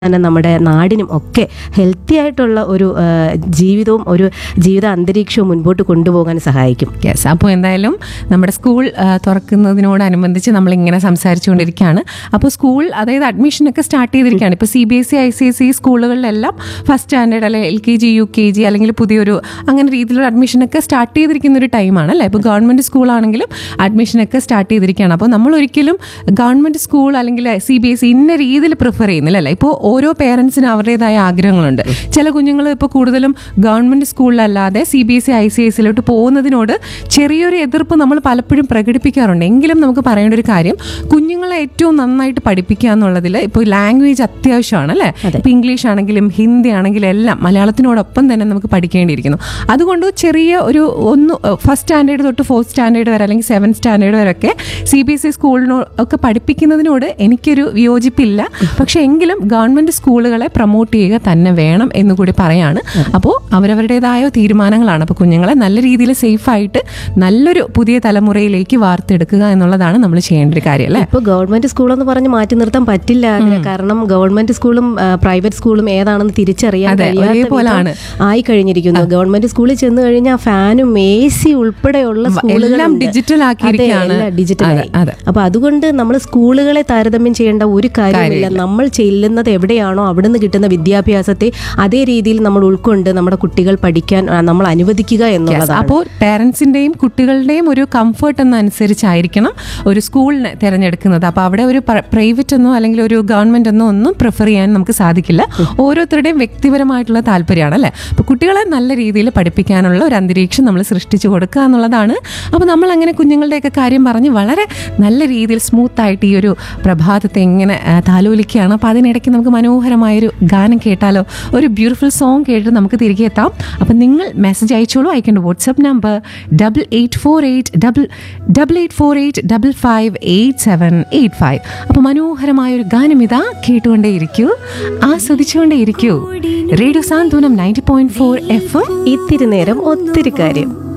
തന്നെ നമ്മുടെ നാടിനും ഒക്കെ ഹെൽത്തി ആയിട്ടുള്ള ഒരു ആ, ജീവിതവും ഒരു ജീവിത അന്തരീക്ഷവും മുൻപോട്ട് കൊണ്ടുപോകാൻ സഹായിക്കും യെസ് അപ്പോൾ എന്തായാലും നമ്മുടെ സ്കൂൾ ആ, തുറക്കുന്നതിനോടനുബന്ധിച്ച് നമ്മളിങ്ങനെ സംസാരിച്ചുകൊണ്ടിരിക്കുകയാണ് അപ്പോൾ സ്കൂൾ അതായത് അഡ്മിഷനൊക്കെ സ്റ്റാർട്ട് ചെയ്തിരിക്കുകയാണ് ഇപ്പോൾ C B S C I C S E സ്കൂളുകളിലെല്ലാം ഫസ്റ്റ് സ്റ്റാൻഡേർഡ് അല്ലെങ്കിൽ L K G U K G അല്ലെങ്കിൽ പുതിയൊരു അങ്ങനെ രീതിയിലുള്ള അഡ്മിഷനൊക്കെ സ്റ്റാർട്ട് ചെയ്തിരിക്കുന്ന ഒരു ടൈമാണ് അല്ലേ ഇപ്പോൾ ഗവൺമെൻറ് സ്കൂളാണെങ്കിലും അഡ്മിഷനൊക്കെ സ്റ്റാർട്ട് ചെയ്തിരിക്കുകയാണ് അപ്പോൾ നമ്മൾ ഒരിക്കലും ഗവൺമെൻറ് സ്കൂൾ അല്ലെങ്കിൽ സി ബി എസ് ഇ ഇന്ന രീതിയിൽ പ്രിഫർ ചെയ്യുന്നില്ല അല്ലേ ഇപ്പോൾ ഓരോ പേരൻസിനും അവരുടേതായ ആഗ്രഹങ്ങളുണ്ട് ചില കുഞ്ഞുങ്ങൾ ഇപ്പോൾ കൂടുതലും ഗവൺമെൻറ് സ്കൂളിലല്ലാതെ C B S E I C S സിയിലോട്ട് പോകുന്നതിനോട് ചെറിയൊരു എതിർപ്പ് നമ്മൾ പലപ്പോഴും പ്രകടിപ്പിക്കാറുണ്ട് എങ്കിലും നമുക്ക് പറയേണ്ട ഒരു കാര്യം കുഞ്ഞുങ്ങളെ ഏറ്റവും നന്നായിട്ട് പഠിപ്പിക്കുക എന്നുള്ളതിൽ ഇപ്പോൾ ലാംഗ്വേജ് അത്യാവശ്യമാണ് അല്ലേ ഇപ്പോൾ ഇംഗ്ലീഷ് ആണെങ്കിലും ഹിന്ദി ആണെങ്കിലും എല്ലാം മലയാളത്തിനോടൊപ്പം തന്നെ നമുക്ക് പഠിക്കേണ്ടിയിരിക്കുന്നു അതുകൊണ്ട് ചെറിയ ഒരു ഒന്ന് ഫസ്റ്റ് സ്റ്റാൻഡേർഡ് തൊട്ട് ഫോർത്ത് സ്റ്റാൻഡേർഡ് വരെ അല്ലെങ്കിൽ സെവൻത് സ്റ്റാൻഡേർഡ് വരെ ഒക്കെ സി ബി എസ് ഇ സ്കൂളിനോ ഒക്കെ പഠിപ്പിക്കുന്നതിനോട് എനിക്കൊരു വിയോജിപ്പില്ല പക്ഷെ എങ്കിലും ഗവൺമെന്റ് സ്കൂളുകളെ പ്രൊമോട്ട് ചെയ്യുക തന്നെ വേണം എന്ന് കൂടി പറയാണ് അപ്പോൾ അവരവരുടേതായ തീരുമാനങ്ങളാണ് അപ്പോൾ കുഞ്ഞുങ്ങളെ നല്ല രീതിയിൽ സേഫ് ആയിട്ട് നല്ലൊരു പുതിയ തലമുറയിലേക്ക് വാർത്തെടുക്കുക എന്നുള്ളതാണ് നമ്മൾ ചെയ്യേണ്ട ഒരു കാര്യം അല്ലേ ഇപ്പോൾ ഗവൺമെന്റ് സ്കൂളെന്ന് പറഞ്ഞ് മാറ്റി നിർത്താൻ പറ്റില്ല അതിനെ. കാരണം ഗവൺമെന്റ് സ്കൂളും ആ, പ്രൈവറ്റ് സ്കൂളും ഏതാണെന്ന് തിരിച്ചറിയാൻ അതെ, കഴിയാത്ത ഒരേപോലാണ്. വിധം ആയി കഴിഞ്ഞിരിക്കുന്നു ഗവൺമെന്റ് സ്കൂളിൽ ചെന്ന് കഴിഞ്ഞാൽ ഫാനും എ സി ഉൾപ്പെടെയുള്ള സ്കൂളുകളുണ്ട്. എല്ലാം digital അതെ, ആക്കിയിരിക്കുകയാണ്. എല്ലാം digital അതെ, ആയി. അതെ. അപ്പൊ അതുകൊണ്ട് നമ്മൾ സ്കൂളുകളെ താരതമ്യം ചെയ്യേണ്ട ഒരു കാര്യമില്ല നമ്മൾ ചെല്ലുന്നത് എവിടെയാണോ അവിടുന്ന് കിട്ടുന്ന വിദ്യാഭ്യാസത്തെ അതേ രീതിയിൽ നമ്മൾ ഉൾക്കൊണ്ട് നമ്മുടെ കുട്ടികൾ പഠിക്കാൻ ആ, നമ്മൾ അനുവദിക്കുക എന്നുള്ളതാണ് അപ്പോൾ പേരൻസിന്റെയും കുട്ടികളുടെയും ഒരു കംഫർട്ട് എന്നനുസരിച്ചായിരിക്കണം ഒരു സ്കൂളിനെ തിരഞ്ഞെടുക്കുന്നത് അപ്പോൾ അവിടെ ഒരു പ്രൈവറ്റ് എന്നോ അല്ലെങ്കിൽ ഒരു ഗവൺമെന്റ് എന്നോ ഒന്നും പ്രിഫർ ചെയ്യാൻ നമുക്ക് സാധിക്കില്ല ഓരോരുത്തരുടെയും വ്യക്തിപരമായിട്ടുള്ള താല്പര്യമാണ് അല്ലേ അപ്പോൾ കുട്ടികളെ നല്ല രീതിയിൽ പഠിപ്പിക്കാനുള്ള ഒരു അന്തരീക്ഷം നമ്മൾ സൃഷ്ടിച്ചു കൊടുക്കുക എന്നുള്ളതാണ് അപ്പോൾ നമ്മൾ അങ്ങനെ കുഞ്ഞുങ്ങളുടെയൊക്കെ കാര്യം പറഞ്ഞ് വളരെ നല്ല രീതിയിൽ സ്മൂത്ത് ആയിട്ട് ഈ ഒരു പ്രഭാതത്തെ ഇങ്ങനെ ആ, താലോലിക്കുകയാണ് അപ്പോൾ അതിനിടയ്ക്ക് നമുക്ക് മനോഹരമായൊരു ഗാനം കേട്ടാലോ ഒരു ബ്യൂട്ടിഫുൾ സോങ് കേട്ട് നമുക്ക് തിരികെ എത്താം അപ്പം നിങ്ങൾ മെസ്സേജ് അയച്ചോളൂ അയക്കേണ്ട WhatsApp number double eight four eight double double eight four eight double five eight seven eight five അപ്പോൾ മനോഹരമായൊരു ഗാനം ഇതാ കേട്ടുകൊണ്ടേയിരിക്കൂ ആസ്വദിച്ചുകൊണ്ടേയിരിക്കൂ radio Santhwanam ninety point four F ഇത്തിരി നേരം ഒത്തിരി കാര്യം